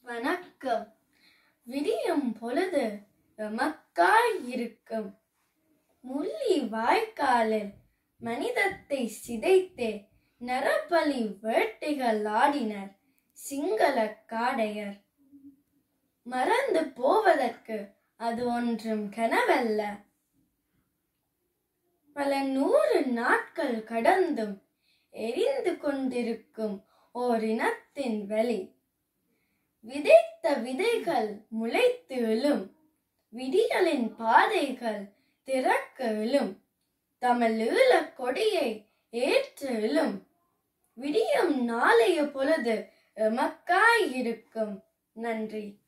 வணக்கம் விடியும் பொழுது எமக்காய் இருக்கும் முள்ளி வாய்க்காலில் மனிதத்தை சிதைத்தே நரபலி வேட்டைகள் ஆடினர் சிங்கள காடையர் மறந்து போவதற்கு அது ஒன்றும் கனவல்ல பல நூறு நாட்கள் கடந்தும் எரிந்து கொண்டிருக்கும் ஓர் இனத்தின் வெளி விதைத்த விதைகள் முளைத்து எழும் விடிகளின் பாதைகள் திறக்க எழும் தமிழ் ஈழக் கொடியை ஏற்று எழும் விடியும் நாளைய பொழுது எமக்காய் இருக்கும் நன்றி